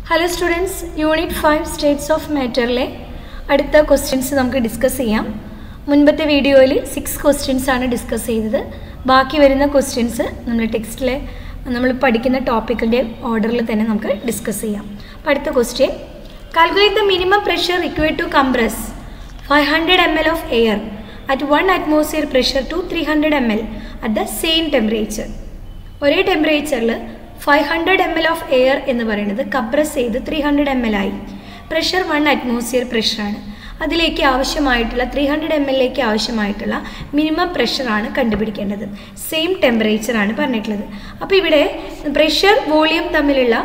Hello students unit five states of മാറ്ററിലെ അടുത്ത questions നമുക്ക് ഡിസ്കസ് ചെയ്യാം മുൻപത്തെ വീഡിയോയിൽ സിക്സ് ക്വസ്റ്റ്യൻസ് ആണ് ഡിസ്കസ് ചെയ്തത് ബാക്കി വരുന്ന ക്വസ്റ്റ്യൻസ് നമ്മൾ ടെക്സ്റ്റിലെ നമ്മൾ പഠിക്കുന്ന ടോപ്പിക്കിൻ്റെ ഓർഡറിൽ തന്നെ നമുക്ക് ഡിസ്കസ് ചെയ്യാം അപ്പോൾ അടുത്ത question calculate the minimum pressure required to compress five hundred M L of air at one atmosphere pressure to three hundred M L at the same temperature ഒരേ ടെമ്പറേച്ചറിൽ five hundred M L of air എന്ന് പറയുന്നത് compress ചെയ്ത് three hundred M L ആയി pressure one atmosphere പ്രഷറാണ് അതിലേക്ക് ആവശ്യമായിട്ടുള്ള three hundred M എല്ലിലേക്ക് ആവശ്യമായിട്ടുള്ള മിനിമം പ്രഷറാണ് കണ്ടുപിടിക്കേണ്ടത് സെയിം ടെമ്പറേച്ചറാണ് പറഞ്ഞിട്ടുള്ളത് അപ്പോൾ ഇവിടെ പ്രഷർ വോളിയം തമ്മിലുള്ള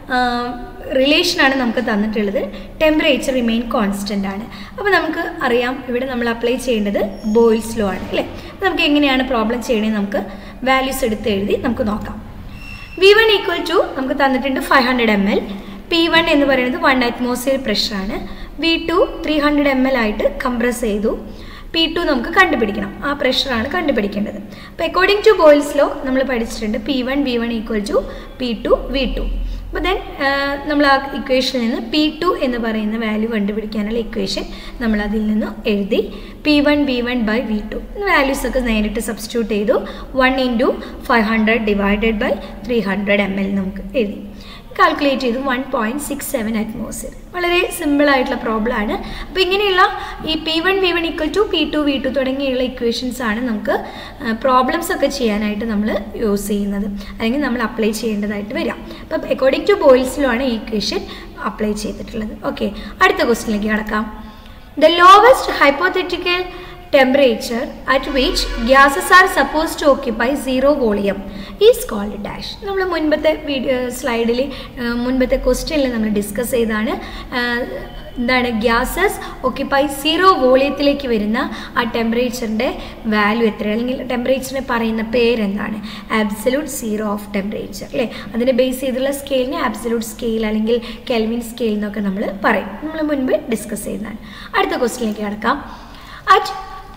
റിലേഷനാണ് നമുക്ക് തന്നിട്ടുള്ളത് ടെമ്പറേച്ചർ റിമെയിൻ കോൺസ്റ്റൻ്റ് ആണ് അപ്പോൾ നമുക്ക് അറിയാം ഇവിടെ നമ്മൾ അപ്ലൈ ചെയ്യേണ്ടത് ബോയിൽസ് ലോ ആണ് അല്ലേ അപ്പോൾ നമുക്ക് എങ്ങനെയാണ് പ്രോബ്ലം ചെയ്യണത് നമുക്ക് വാല്യൂസ് എടുത്ത് എഴുതി നമുക്ക് നോക്കാം വി വൺ ഈക്വൽ ടു നമുക്ക് തന്നിട്ടുണ്ട് five hundred M L P one എന്ന് പറയുന്നത് വൺ അറ്റ്മോസ്ഫിയർ പ്രഷറാണ് V two three hundred M L ആയിട്ട് കംപ്രസ് ചെയ്തു പി ടു നമുക്ക് കണ്ടുപിടിക്കണം ആ പ്രഷറാണ് കണ്ടുപിടിക്കേണ്ടത് അപ്പോൾ അക്കോർഡിംഗ് ടു ബോയിൽസ് ലോ നമ്മൾ പഠിച്ചിട്ടുണ്ട് P one V one equal to P two V two അപ്പോൾ ദെൻ നമ്മൾ ആ ഇക്വേഷനിൽ നിന്ന് പി ടു എന്ന് പറയുന്ന വാല്യൂ കണ്ടുപിടിക്കാനുള്ള ഇക്വേഷൻ നമ്മൾ അതിൽ നിന്ന് എഴുതി P one V one by V two values ഒക്കെ നേരിട്ട് സബ്സ്റ്റിറ്റ്യൂട്ട് ചെയ്തു one into five hundred divided by three hundred M L നമുക്ക് എഴുതി കാൽക്കുലേറ്റ് ചെയ്തു one point six seven atmosphere വളരെ സിമ്പിൾ ആയിട്ടുള്ള പ്രോബ്ലം ആണ് അപ്പോൾ ഇങ്ങനെയുള്ള ഈ P one V one equal to P two V two തുടങ്ങിയുള്ള ഇക്വേഷൻസ് ആണ് നമുക്ക് പ്രോബ്ലംസ് ഒക്കെ ചെയ്യാനായിട്ട് നമ്മൾ യൂസ് ചെയ്യുന്നത് അല്ലെങ്കിൽ നമ്മൾ അപ്ലൈ ചെയ്യേണ്ടതായിട്ട് വരാം അപ്പം അക്കോർഡിംഗ് ടു ബോയിൽസിലുമാണ് ഈ ഇക്വേഷൻ അപ്ലൈ ചെയ്തിട്ടുള്ളത് ഓക്കെ അടുത്ത ക്വസ്റ്റിനിലേക്ക് കടക്കാം the lowest hypothetical temperature at which gases are supposed to occupy zero volume is called dash നമ്മൾ മുൻപത്തെ വീഡിയോ സ്ലൈഡിൽ മുൻപത്തെ ക്വസ്റ്റ്യനിൽ നമ്മൾ ഡിസ്കസ് ചെയ്താണ് എന്താണ് ഗ്യാസസ് ഓക്യുപ്പൈ സീറോ വോളിയത്തിലേക്ക് വരുന്ന ആ ടെമ്പറേച്ചറിൻ്റെ വാല്യൂ എത്ര അല്ലെങ്കിൽ ടെമ്പറേച്ചറിനെ പറയുന്ന പേരെന്താണ് ആബ്സലൂട്ട് സീറോ ഓഫ് ടെമ്പറേച്ചർ അല്ലേ അതിനെ ബേസ് ചെയ്തുള്ള സ്കെയിലിനെ ആബ്സലൂട്ട് സ്കെയിൽ അല്ലെങ്കിൽ കെൽവിൻ സ്കെയിൽ എന്നൊക്കെ നമ്മൾ പറയും നമ്മൾ മുൻപ് ഡിസ്കസ് ചെയ്യുന്നതാണ് അടുത്ത ക്വസ്റ്റ്യനിലേക്ക് കിടക്കാം at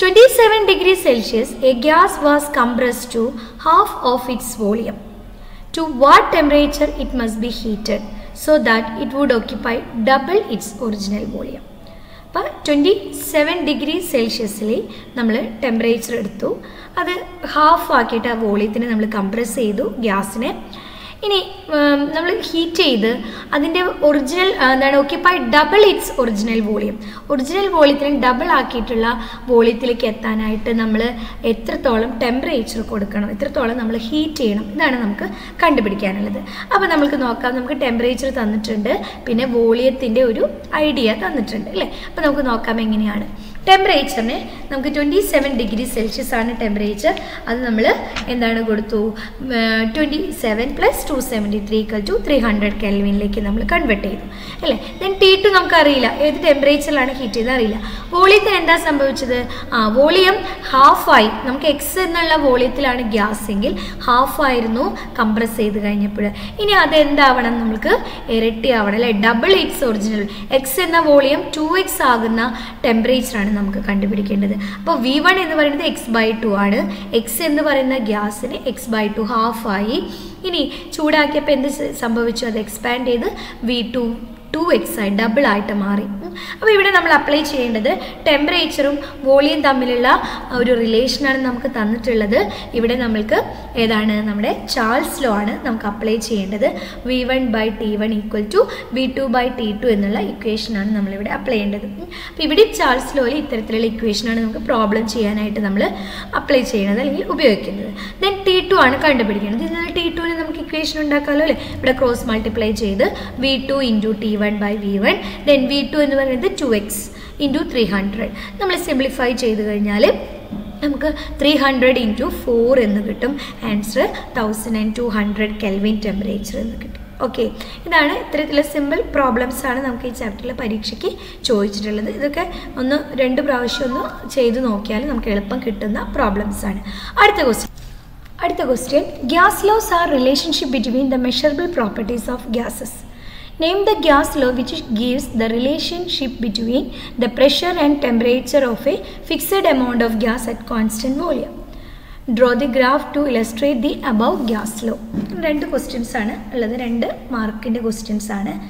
27 degrees Celsius, a gas was compressed to half of its volume. To what temperature it must be heated so that it would occupy double its original volume. അപ്പോൾ ട്വൻറ്റി സെവൻ ഡിഗ്രി സെൽഷ്യസിൽ നമ്മൾ temperature എടുത്തു അത് half ആക്കിയിട്ട് ആ വോളിയത്തിന് നമ്മൾ compress ചെയ്തു ഗ്യാസിനെ ഇനി നമ്മൾ ഹീറ്റ് ചെയ്ത് അതിൻ്റെ ഒറിജിനൽ എന്താണ് occupy double its original volume original വോളിയത്തിന് ഡബിൾ ആക്കിയിട്ടുള്ള വോളിയത്തിലേക്ക് എത്താനായിട്ട് നമ്മൾ എത്രത്തോളം ടെമ്പറേച്ചർ കൊടുക്കണം എത്രത്തോളം നമ്മൾ ഹീറ്റ് ചെയ്യണം ഇതാണ് നമുക്ക് കണ്ടുപിടിക്കാനുള്ളത് അപ്പോൾ നമുക്ക് നോക്കാം നമുക്ക് ടെമ്പറേച്ചർ തന്നിട്ടുണ്ട് പിന്നെ വോളിയത്തിൻ്റെ ഒരു ഐഡിയ തന്നിട്ടുണ്ട് അല്ലേ അപ്പോൾ നമുക്ക് നോക്കാം എങ്ങനെയാണ് ടെമ്പറേച്ചറിന് നമുക്ക് ട്വൻറ്റി സെവൻ ഡിഗ്രി സെൽഷ്യസ് ആണ് ടെമ്പറേച്ചർ അത് നമ്മൾ എന്താണ് കൊടുത്തു twenty seven plus two seventy three equal to three hundred കെൽവിനിലേക്ക് നമ്മൾ കൺവെർട്ട് ചെയ്തു അല്ലേ ദെൻ ടി ടു നമുക്കറിയില്ല ഏത് ടെമ്പറേച്ചറിലാണ് ഹീറ്റ് ചെയ്തത് അറിയില്ല വോളിയത്തിന് എന്താ സംഭവിച്ചത് ആ വോളിയം ഹാഫായി നമുക്ക് എക്സ് എന്നുള്ള വോളിയത്തിലാണ് ഗ്യാസ് എങ്കിൽ ഹാഫ് ആയിരുന്നു കംപ്രസ് ചെയ്ത് കഴിഞ്ഞപ്പോൾ ഇനി അതെന്താവണം നമുക്ക് ഇരട്ടി ആവണം അല്ലേ ഡബിൾ എക്സ് ഒറിജിനൽ എക്സ് എന്ന വോളിയം ടു എക്സ് ആകുന്ന ടെമ്പറേച്ചറാണ് നമുക്ക് കണ്ടുപിടിക്കേണ്ടത് അപ്പോൾ വി വൺ എന്ന് പറയുന്നത് എക്സ് ബൈ ടു ആണ് എക്സ് എന്ന് പറയുന്ന ഗ്യാസിന് എക്സ് ബൈ ടു ഹാഫായി ഇനി ചൂടാക്കിയപ്പോൾ എന്ത് സംഭവിച്ചു അത് എക്സ്പാൻഡ് ചെയ്ത് വി ടു ടു എക്സ് ആയി ഡബിൾ ആയിട്ട് മാറി അപ്പോൾ ഇവിടെ നമ്മൾ അപ്ലൈ ചെയ്യേണ്ടത് ടെമ്പറേച്ചറും വോളിയം തമ്മിലുള്ള ഒരു റിലേഷനാണ് നമുക്ക് തന്നിട്ടുള്ളത് ഇവിടെ നമ്മൾക്ക് ഏതാണ് നമ്മുടെ ചാൾസ് ലോ ആണ് നമുക്ക് അപ്ലൈ ചെയ്യേണ്ടത് V one by T one equal to V two by T two എന്നുള്ള ഇക്വേഷനാണ് നമ്മളിവിടെ അപ്ലൈ ചെയ്യേണ്ടത് അപ്പോൾ ഇവിടെ ചാൾസ് ലോയിൽ ഇത്തരത്തിലുള്ള ഇക്വേഷനാണ് നമുക്ക് പ്രോബ്ലം ചെയ്യാനായിട്ട് നമ്മൾ അപ്ലൈ ചെയ്യുന്നത് അല്ലെങ്കിൽ ഉപയോഗിക്കുന്നത് ദെൻ ടി ടു ആണ് കണ്ടുപിടിക്കുന്നത് ഇതിൽ ടി ടുവിന് നമുക്ക് ഇക്വേഷൻ ഉണ്ടാക്കാമല്ലോ അല്ലേ ഇവിടെ ക്രോസ് മൾട്ടിപ്ലൈ ചെയ്ത് V two into T one by V one then V two എന്ന് പറയുന്നത് two X into three hundred നമ്മൾ സിംപ്ലിഫൈ ചെയ്ത് കഴിഞ്ഞാൽ നമുക്ക് ത്രീ ഹൺഡ്രഡ് ഇൻറ്റു ഫോർ എന്ന് കിട്ടും answer thousand and two hundred Kelvin temperature എന്ന് കിട്ടും ഓക്കെ ഇതാണ് ഇത്തരത്തിലുള്ള സിമ്പിൾ പ്രോബ്ലംസ് ആണ് നമുക്ക് ഈ ചാപ്റ്ററിലെ പരീക്ഷയ്ക്ക് ചോദിച്ചിട്ടുള്ളത് ഇതൊക്കെ ഒന്ന് രണ്ട് പ്രാവശ്യം ഒന്ന് ചെയ്ത് നോക്കിയാൽ നമുക്ക് എളുപ്പം കിട്ടുന്ന പ്രോബ്ലംസ് ആണ് അടുത്ത ക്വസ്റ്റ്യൻ അടുത്ത question gas laws are relationship between the measurable properties of gases Name the gas law which gives the relationship between the pressure and temperature of a fixed amount of gas at constant volume. Draw the graph to illustrate the above gas law രണ്ട് questions ആണ് ഉള്ളത് രണ്ട് മാർക്കിൻ്റെ questions ആണ്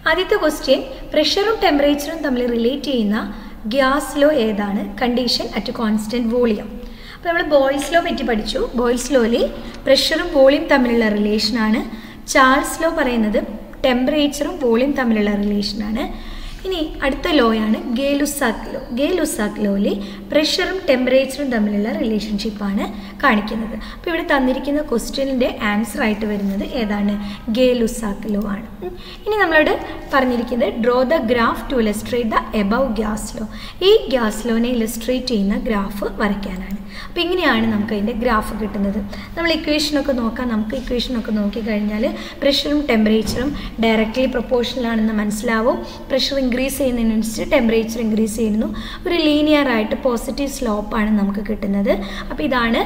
ആദ്യത്തെ question പ്രഷറും ടെമ്പറേച്ചറും തമ്മിൽ relate ചെയ്യുന്ന ഗ്യാസ് ലോ ഏതാണ് കണ്ടീഷൻ അറ്റ് കോൺസ്റ്റൻറ്റ് വോളിയം അപ്പോൾ നമ്മൾ ബോയ്സ് ലോ പറ്റി പഠിച്ചു ബോയ്സ് ലോയിൽ പ്രഷറും വോളിയം തമ്മിലുള്ള റിലേഷനാണ് ചാൾസ് ലോ പറയുന്നത് ടെമ്പറേച്ചറും വോളിയം തമ്മിലുള്ള റിലേഷനാണ് ഇനി അടുത്ത ലോയാണ് ഗേലുസാക്ക് ലോ ഗേലുസാക്ക് ലോയിൽ പ്രഷറും ടെമ്പറേച്ചറും തമ്മിലുള്ള റിലേഷൻഷിപ്പാണ് കാണിക്കുന്നത് അപ്പോൾ ഇവിടെ തന്നിരിക്കുന്ന ക്വസ്റ്റ്യനിൻ്റെ ആൻസർ ആയിട്ട് വരുന്നത് ഏതാണ് ഗേലുസാക്ക് ലോ ആണ് ഇനി നമ്മളോട് പറഞ്ഞിരിക്കുന്നത് draw the graph to illustrate the above gas law ഈ ഗ്യാസ് ലോനെ ഇലസ്ട്രേറ്റ് ചെയ്യുന്ന ഗ്രാഫ് വരയ്ക്കാനാണ് അപ്പോൾ ഇങ്ങനെയാണ് നമുക്ക് അതിൻ്റെ ഗ്രാഫ് കിട്ടുന്നത് നമ്മൾ ഇക്വേഷനൊക്കെ നോക്കാം നമുക്ക് ഇക്വേഷനൊക്കെ നോക്കിക്കഴിഞ്ഞാൽ പ്രഷറും ടെമ്പറേച്ചറും ഡയറക്റ്റ്ലി പ്രൊപ്പോർഷണൽ ആണെന്ന് മനസ്സിലാവും പ്രഷർ ഇൻക്രീസ് ചെയ്യുന്നതിനനുസരിച്ച് ടെമ്പറേച്ചർ ഇൻക്രീസ് ചെയ്യുന്നു ഒരു ലീനിയർ ആയിട്ട് പോസിറ്റീവ് സ്ലോപ്പാണ് നമുക്ക് കിട്ടുന്നത് അപ്പോൾ ഇതാണ്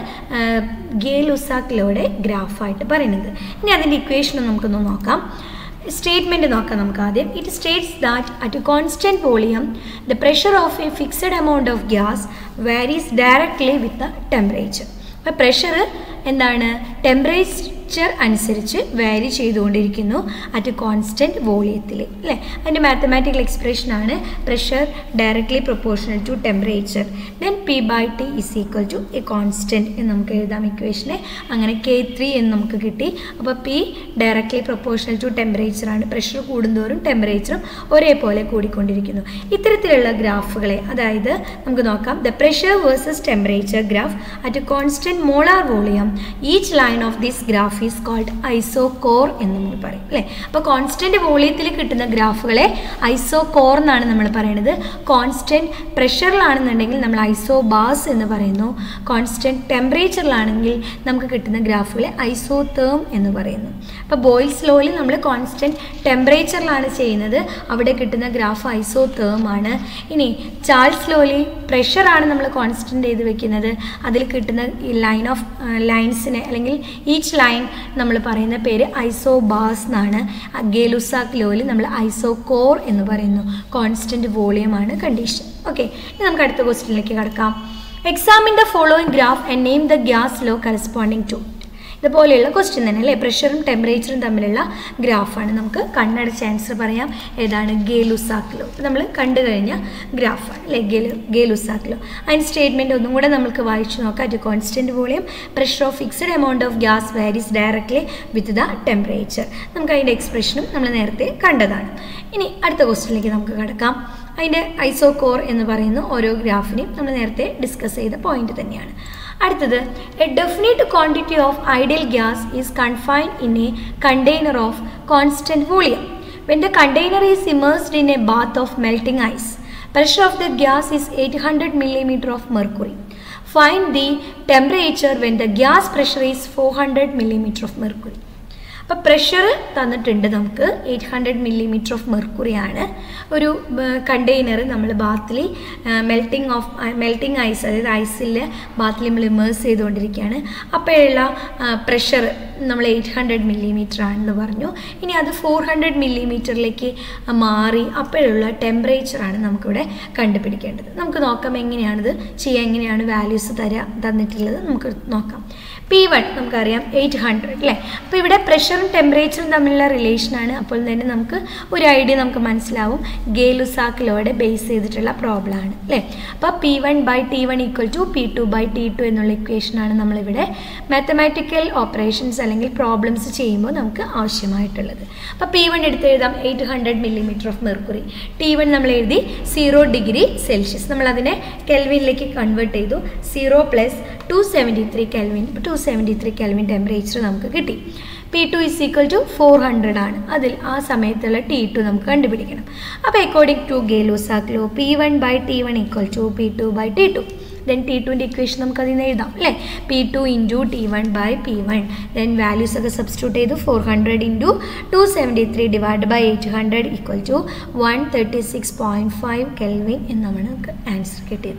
ഗേലുസാക്കിലോടെ ഗ്രാഫായിട്ട് പറയുന്നത് ഇനി അതിൻ്റെ ഇക്വേഷൻ നമുക്കൊന്ന് നോക്കാം സ്റ്റേറ്റ്മെൻറ്റ് നോക്കാം നമുക്ക് ആദ്യം it states that at constant volume the pressure of a fixed amount of gas varies directly with the temperature അപ്പോൾ പ്രഷർ എന്താണ് ടെമ്പറേച്ചർ അനുസരിച്ച് വാരി ചെയ്തുകൊണ്ടിരിക്കുന്നു അറ്റ് കോൺസ്റ്റൻറ്റ് വോളിയത്തിൽ അല്ലേ അതിൻ്റെ മാത്തമാറ്റിക്കൽ എക്സ്പ്രഷനാണ് pressure directly proportional to temperature then P by T is equal to a constant എന്ന് നമുക്ക് എഴുതാം ഇക്വേഷനെ അങ്ങനെ കെ ത്രീ എന്ന് നമുക്ക് കിട്ടി അപ്പോൾ പി ഡയറക്ട്ലി പ്രൊപ്പോർഷണൽ ടു ടെമ്പറേച്ചറാണ് പ്രഷർ കൂടുന്തോറും ടെമ്പറേച്ചറും ഒരേപോലെ കൂടിക്കൊണ്ടിരിക്കുന്നു ഇത്തരത്തിലുള്ള ഗ്രാഫുകളെ അതായത് നമുക്ക് നോക്കാം the pressure versus temperature graph at constant molar volume each line of this graph is called isochore എന്ന് നമ്മൾ പറയും അല്ലേ അപ്പോൾ കോൺസ്റ്റൻറ്റ് വോളിയത്തിൽ കിട്ടുന്ന ഗ്രാഫുകളെ ഐസോ കോർ എന്നാണ് നമ്മൾ പറയുന്നത് കോൺസ്റ്റൻറ്റ് പ്രഷറിലാണെന്നുണ്ടെങ്കിൽ നമ്മൾ ഐസോ ബാസ് എന്ന് പറയുന്നു കോൺസ്റ്റൻറ്റ് ടെമ്പറേച്ചറിലാണെങ്കിൽ നമുക്ക് കിട്ടുന്ന ഗ്രാഫുകളെ ഐസോ തേം എന്ന് പറയുന്നു അപ്പോൾ ബോയ്സ് ലോയിൽ നമ്മൾ കോൺസ്റ്റൻറ്റ് ടെമ്പറേച്ചറിലാണ് ചെയ്യുന്നത് അവിടെ കിട്ടുന്ന ഗ്രാഫ് ഐസോ തേം ആണ് ഇനി ചാൾസ് ലോയിൽ പ്രഷറാണ് നമ്മൾ കോൺസ്റ്റൻറ്റ് ചെയ്ത് വെക്കുന്നത് അതിൽ കിട്ടുന്ന ഈ ലൈൻ ഓഫ് ലൈൻസിനെ അല്ലെങ്കിൽ ഈച്ച് ലൈൻ നമ്മൾ പറയുന്ന പേര് ഐസോ ബാസ് എന്നാണ് ഗേലുസാക്ക് ലോയിൽ നമ്മൾ ഐസോ കോർ എന്ന് പറയുന്നു കോൺസ്റ്റൻറ്റ് വോളിയമാണ് കണ്ടീഷൻ ഓക്കെ ഇനി നമുക്ക് അടുത്ത ക്വസ്റ്റ്യനിലേക്ക് കിടക്കാം examine the following graph and name the gas law corresponding to ഇതുപോലെയുള്ള ക്വസ്റ്റ്യൻ തന്നെ അല്ലേ പ്രഷറും ടെമ്പറേച്ചറും തമ്മിലുള്ള ഗ്രാഫാണ് നമുക്ക് കണ്ണടച്ച് ആൻസർ പറയാം ഏതാണ് ഗേലുസാക്കിലോ നമ്മൾ കണ്ടു കഴിഞ്ഞ ഗ്രാഫാണ് അല്ലേ ഗേലു ഗേലുസാക്കിലോ അതിന് സ്റ്റേറ്റ്മെൻറ്റ് ഒന്നും കൂടെ നമുക്ക് വായിച്ചു നോക്കാം at constant volume pressure of fixed amount of gas varies directly with the temperature നമുക്ക് അതിൻ്റെ എക്സ്പ്രഷനും നമ്മൾ നേരത്തെ കണ്ടതാണ് ഇനി അടുത്ത ക്വസ്റ്റ്യനിലേക്ക് നമുക്ക് കിടക്കാം അതിൻ്റെ ഐസോ കോർ എന്ന് പറയുന്ന ഓരോ ഗ്രാഫിനെയും നമ്മൾ നേരത്തെ ഡിസ്കസ് ചെയ്ത പോയിന്റ് തന്നെയാണ് അടുത്തത് a definite quantity of ideal gas is confined in a container of constant volume when the container is immersed in a bath of melting ice pressure of the gas is 800 millimeter of mercury find the temperature when the gas pressure is 400 millimeter of mercury അപ്പോൾ pressure തന്നിട്ടുണ്ട് നമുക്ക് eight hundred millimetre of mercury ആണ് ഒരു container നമ്മൾ ബാത്തിൽ melting of melting ice അതായത് ഐസിൽ ബാത്തിൽ നമ്മൾ ഇമേഴ്സ് ചെയ്തുകൊണ്ടിരിക്കുകയാണ് അപ്പോഴുള്ള പ്രഷർ നമ്മൾ എയ്റ്റ് ഹൺഡ്രഡ് മില്ലിമീറ്റർ ആണെന്ന് പറഞ്ഞു ഇനി അത് ഫോർ ഹൺഡ്രഡ് മില്ലിമീറ്ററിലേക്ക് മാറി അപ്പോഴുള്ള ടെമ്പറേച്ചറാണ് നമുക്കിവിടെ കണ്ടുപിടിക്കേണ്ടത് നമുക്ക് നോക്കാം എങ്ങനെയാണിത് ചെയ്യുക എങ്ങനെയാണ് വാല്യൂസ് തരാ തന്നിട്ടുള്ളത് നമുക്ക് നോക്കാം പി വൺ നമുക്കറിയാം എയ്റ്റ് ഹൺഡ്രഡ് അല്ലേ അപ്പോൾ ഇവിടെ പ്രഷറും ടെമ്പറേച്ചറും തമ്മിലുള്ള റിലേഷനാണ് അപ്പോൾ തന്നെ നമുക്ക് ഒരു ഐഡിയ നമുക്ക് മനസ്സിലാവും ഗേലുസാക്കിലോടെ ബേസ് ചെയ്തിട്ടുള്ള പ്രോബ്ലം ആണ് അല്ലേ അപ്പോൾ P one by T one equal to P two by T two എന്നുള്ള ഇക്വേഷനാണ് നമ്മളിവിടെ മാത്തമാറ്റിക്കൽ ഓപ്പറേഷൻസ് അല്ലെങ്കിൽ പ്രോബ്ലംസ് ചെയ്യുമ്പോൾ നമുക്ക് ആവശ്യമായിട്ടുള്ളത് അപ്പോൾ പി വൺ എടുത്ത് എഴുതാം eight hundred millimetre of mercury T one നമ്മൾ എഴുതി സീറോ ഡിഗ്രി സെൽഷ്യസ് നമ്മളതിനെ കെൽവിനിലേക്ക് കൺവേർട്ട് ചെയ്തു zero plus two seventy three kelvin two seventy three kelvin temperature നമുക്ക് കിട്ടി P two is equal to four hundred ആണ് അതിൽ ആ സമയത്തുള്ള ടി ടു നമുക്ക് കണ്ടുപിടിക്കണം അപ്പോൾ according to Gay Lussac law P one by T one equal to P two by T two then T ടുവിൻ്റെ ഇക്വേഷൻ നമുക്ക് അതിൽ നിന്ന് എഴുതാം അല്ലേ P two into T one by P one then values ഒക്കെ സബ്സ്റ്റിറ്റ്യൂട്ട് ചെയ്തു four hundred into two seventy three divide by eight hundred equal to one thirty six point five kelvin എന്നാണ് നമുക്ക് ആൻസർ കിട്ടിയത്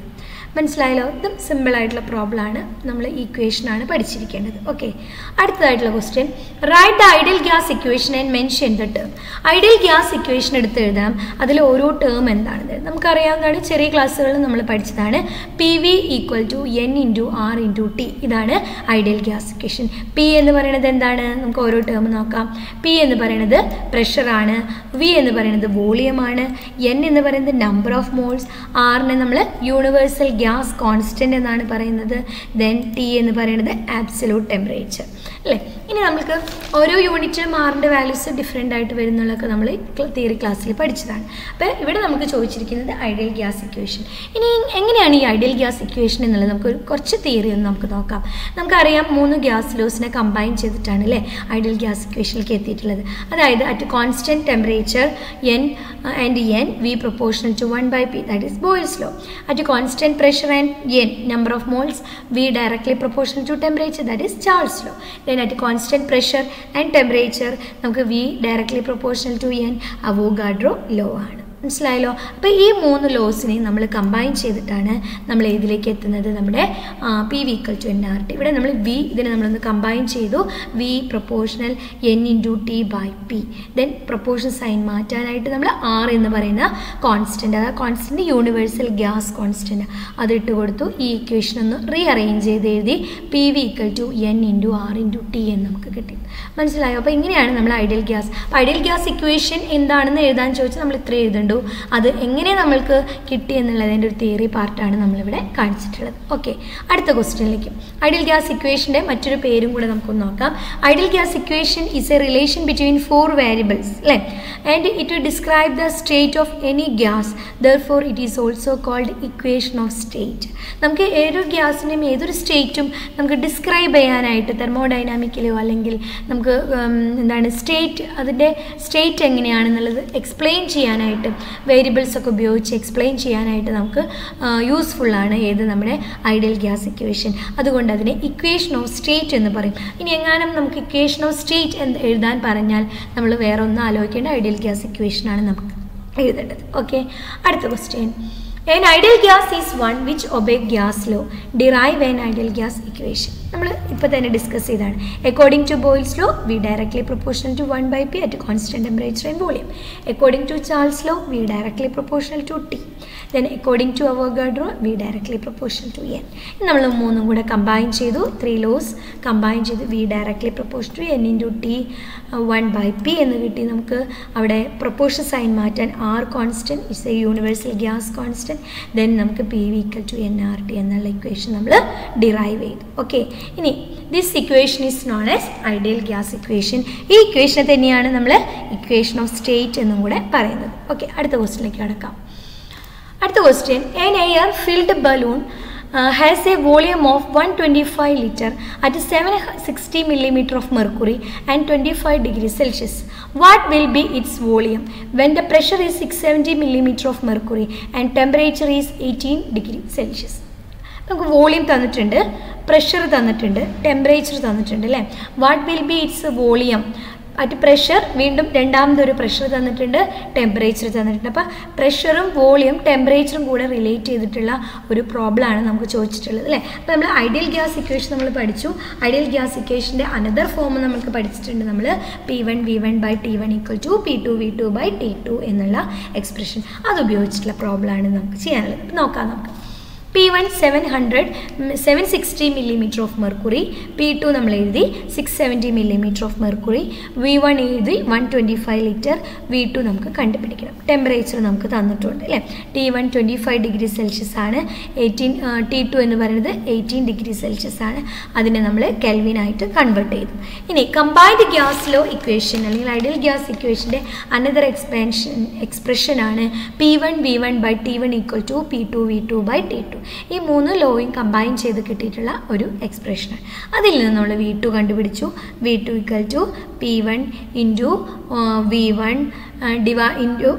മനസ്സിലായല്ലോ ഇതും സിമ്പിളായിട്ടുള്ള പ്രോബ്ലമാണ് നമ്മൾ ഈക്വേഷനാണ് പഠിച്ചിരിക്കേണ്ടത് ഓക്കെ അടുത്തതായിട്ടുള്ള question write the ideal gas equation and mention the term ideal gas equation എടുത്ത് എഴുതാം അതിൽ ഓരോ ടേം എന്താണെന്ന് നമുക്കറിയാവുന്നതാണ് ചെറിയ ക്ലാസ്സുകളിൽ നമ്മൾ പഠിച്ചതാണ് P V equal to n into R into T ഇതാണ് ഐഡിയൽ ഗ്യാസ് ഇക്വേഷൻ പി എന്ന് പറയുന്നത് എന്താണ് നമുക്ക് ഓരോ ടേം നോക്കാം പി എന്ന് പറയുന്നത് പ്രഷറാണ് വി എന്ന് പറയുന്നത് വോളിയമാണ് എൻ എന്ന് പറയുന്നത് നമ്പർ ഓഫ് മോൾസ് ആറിനെ നമ്മൾ യൂണിവേഴ്സൽ ഗ്യാസ് കോൺസ്റ്റൻ്റ് എന്നാണ് പറയുന്നത് ദെൻ ടി എന്ന് പറയുന്നത് ആബ്സലൂട്ട് ടെമ്പറേച്ചർ അല്ലേ ഇനി നമുക്ക് ഓരോ യൂണിറ്റിലും ആറിൻ്റെ വാല്യൂസ് ഡിഫറെൻ്റ് ആയിട്ട് വരുന്നുള്ളതൊക്കെ നമ്മൾ തിയറി ക്ലാസ്സിൽ പഠിച്ചതാണ് അപ്പോൾ ഇവിടെ നമുക്ക് ചോദിച്ചിരിക്കുന്നത് ഐഡിയൽ ഗ്യാസ് ഇക്വേഷൻ ഇനി എങ്ങനെയാണ് ഈ ഐഡിയൽ ഗ്യാസ് ഇക്വേഷൻ എന്നുള്ളത് നമുക്ക് കുറച്ച് തിയറി ഒന്ന് നമുക്ക് നോക്കാം നമുക്കറിയാം മൂന്ന് ഗ്യാസ് ലോസിനെ കമ്പൈൻ ചെയ്തിട്ടാണ് അല്ലേ ഐഡിയൽ ഗ്യാസ് ഇക്വേഷനിലേക്ക് എത്തിയിട്ടുള്ളത് അതായത് at constant temperature n and n V proportional to one by P that is Boyle's law at constant pressure and n number of moles V directly proportional to temperature that is Charles law then at constant pressure and temperature നമുക്ക് V directly proportional to n Avogadro law ആണ് മനസ്സിലായല്ലോ അപ്പോൾ ഈ മൂന്ന് ലോസിനെയും നമ്മൾ combine ചെയ്തിട്ടാണ് നമ്മൾ ഏതിലേക്ക് എത്തുന്നത് നമ്മുടെ P V equal to n R T ഇവിടെ നമ്മൾ വി ഇതിനെ നമ്മളൊന്ന് കമ്പൈൻ ചെയ്തു V proportional n into T by P then proportion sign മാറ്റാനായിട്ട് നമ്മൾ ആർ എന്ന് പറയുന്ന കോൺസ്റ്റൻറ്റ് അതായത് കോൺസ്റ്റൻറ്റ് യൂണിവേഴ്സൽ ഗ്യാസ് കോൺസ്റ്റൻറ്റ് അതിട്ട് കൊടുത്തു ഈ ഇക്വേഷൻ ഒന്ന് റീ അറേഞ്ച് ചെയ്ത് എഴുതി P V equal to n into R into T എന്ന് നമുക്ക് കിട്ടി മനസ്സിലായോ അപ്പോൾ ഇങ്ങനെയാണ് നമ്മൾ ideal gas ideal gas equation എന്താണെന്ന് എഴുതാൻ ചോദിച്ചാൽ നമ്മൾ ഇത്ര എഴുതുന്നുണ്ട് അത് എങ്ങനെ നമ്മൾക്ക് കിട്ടി എന്നുള്ളതിൻ്റെ ഒരു തിയറി പാർട്ടാണ് നമ്മളിവിടെ കാണിച്ചിട്ടുള്ളത് ഓക്കെ അടുത്ത ക്വസ്റ്റ്യനിലേക്ക് ഐഡിയൽ ഗ്യാസ് ഇക്വേഷൻ്റെ മറ്റൊരു പേരും കൂടെ നമുക്കൊന്ന് നോക്കാം ideal gas equation is a relation between four variables അല്ലേ and it will describe the state of any gas therefore it is also called equation of state നമുക്ക് ഏതൊരു ഗ്യാസിൻ്റെയും ഏതൊരു സ്റ്റേറ്റും നമുക്ക് ഡിസ്ക്രൈബ് ചെയ്യാനായിട്ട് തെർമോഡൈനാമിക്കലോ അല്ലെങ്കിൽ നമുക്ക് എന്താണ് സ്റ്റേറ്റ് അതിൻ്റെ സ്റ്റേറ്റ് എങ്ങനെയാണെന്നുള്ളത് എക്സ്പ്ലെയിൻ ചെയ്യാനായിട്ട് വേരിയബിൾസ് ഒക്കെ ഉപയോഗിച്ച് എക്സ്പ്ലെയിൻ ചെയ്യാനായിട്ട് നമുക്ക് യൂസ്ഫുള്ളാണ് ഏത് നമ്മുടെ ഐഡിയൽ ഗ്യാസ് ഇക്വേഷൻ അതുകൊണ്ട് അതിനെ ഇക്വേഷൻ ഓഫ് സ്റ്റേറ്റ് എന്ന് പറയും ഇനി എങ്ങാനും നമുക്ക് ഇക്വേഷൻ ഓഫ് സ്റ്റേറ്റ് എന്ന് എഴുതാൻ പറഞ്ഞാൽ നമ്മൾ വേറെ ഒന്നും ആലോചിക്കേണ്ട ഐഡിയൽ ഗ്യാസ് ഇക്വേഷനാണ് നമുക്ക് എഴുതേണ്ടത് ഓക്കെ അടുത്ത question An ideal gas is one which obey gas law. Derive an ideal gas equation. നമ്മൾ ഇപ്പോൾ തന്നെ ഡിസ്കസ് ചെയ്താണ് according to Boyle's law V directly proportional to one by P at constant temperature and volume according to Charles law V directly proportional to T then according to Avogadro V directly proportional to n നമ്മൾ മൂന്നും കൂടെ combine ചെയ്തു three laws combine ചെയ്തു V directly proportion to n into T one by P എന്ന് കിട്ടി നമുക്ക് അവിടെ proportion sign മാറ്റാൻ R constant it's a universal gas constant then നമുക്ക് P V equal to n R T എന്നുള്ള equation നമ്മൾ derive ചെയ്തു ഓക്കെ ഇനി this equation is known as ideal gas equation ഈ ഇക്വേഷനെ തന്നെയാണ് നമ്മൾ ഇക്വേഷൻ ഓഫ് സ്റ്റേറ്റ് എന്നും കൂടെ പറയുന്നത് ഓക്കെ അടുത്ത ക്വസ്റ്റിലേക്ക് കടക്കാം അടുത്ത question an air filled balloon has a volume of one twenty five litre at seven sixty millimetre of mercury and twenty five degree Celsius what will be its volume when the pressure is six seventy millimetre of mercury and temperature is eighteen degree Celsius നമുക്ക് volume തന്നിട്ടുണ്ട് pressure തന്നിട്ടുണ്ട് temperature തന്നിട്ടുണ്ട് അല്ലേ what will be its volume at pressure വീണ്ടും രണ്ടാമതൊരു pressure തന്നിട്ടുണ്ട് temperature തന്നിട്ടുണ്ട് അപ്പോൾ പ്രഷറും വോളിയം ടെമ്പറേച്ചറും കൂടെ റിലേറ്റ് ചെയ്തിട്ടുള്ള ഒരു പ്രോബ്ലമാണ് നമുക്ക് ചോദിച്ചിട്ടുള്ളത് അല്ലേ അപ്പോൾ നമ്മൾ ഐഡിയൽ ഗ്യാസ് ഇക്വേഷൻ നമ്മൾ പഠിച്ചു ഐഡിയൽ ഗ്യാസ് ഇക്വേഷൻ്റെ അനദർ ഫോം നമുക്ക് പഠിച്ചിട്ടുണ്ട് നമ്മൾ P one V one by T one equal to P two V two by T two എന്നുള്ള എക്സ്പ്രഷൻ അത് ഉപയോഗിച്ചിട്ടുള്ള പ്രോബ്ലമാണ് നമുക്ക് ചെയ്യാനുള്ളത് അപ്പോൾ നോക്കാം നമുക്ക് P one seven hundred seven sixty millimetre of mercury P two നമ്മൾ എഴുതി six seventy millimetre of mercury V one എഴുതി one twenty five litre V two നമുക്ക് കണ്ടുപിടിക്കണം ടെമ്പറേച്ചർ നമുക്ക് തന്നിട്ടുണ്ട് അല്ലേ T one twenty five degree Celsius ആണ് eighteen T two എന്ന് പറയുന്നത് എയ്റ്റീൻ ഡിഗ്രി സെൽഷ്യസ് ആണ് അതിനെ നമ്മൾ കെൽവിനായിട്ട് കൺവേർട്ട് ചെയ്തു ഇനി കമ്പൈൻഡ് ഗ്യാസ് ലോ ഇക്വേഷൻ അല്ലെങ്കിൽ ഐഡിയൽ ഗ്യാസ് ഇക്വേഷൻ്റെ അനദർ എക്സ്പാൻഷൻ എക്സ്പ്രഷനാണ് P one V one by T one equal to P two V two by T two ഈ മൂന്ന് ലോയും കമ്പൈൻ ചെയ്ത് കിട്ടിയിട്ടുള്ള ഒരു എക്സ്പ്രഷനാണ് അതിൽ നിന്ന് നമ്മൾ വി ടു കണ്ടുപിടിച്ചു V two equal to P one into V one divide into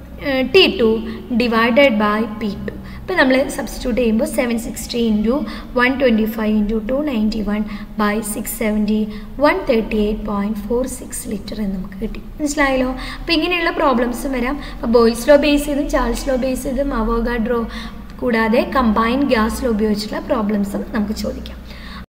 T two divided by P two അപ്പോൾ നമ്മൾ സബ്സ്റ്റിറ്റ്യൂട്ട് ചെയ്യുമ്പോൾ seven sixty into one twenty five into two ninety one by six seventy one thirty eight point four six litre എന്ന് നമുക്ക് കിട്ടി മനസ്സിലായല്ലോ അപ്പോൾ ഇങ്ങനെയുള്ള പ്രോബ്ലംസും വരാം അപ്പോൾ ബോയ്സ് ലോ ബേസ് ചെയ്തും ചാൾസ് ലോ ബേസ് ചെയ്തും അവോഗാഡ്രോ കൂടാതെ കമ്പൈൻഡ് ഗ്യാസിൽ ഉപയോഗിച്ചിട്ടുള്ള പ്രോബ്ലംസും നമുക്ക് ചോദിക്കാം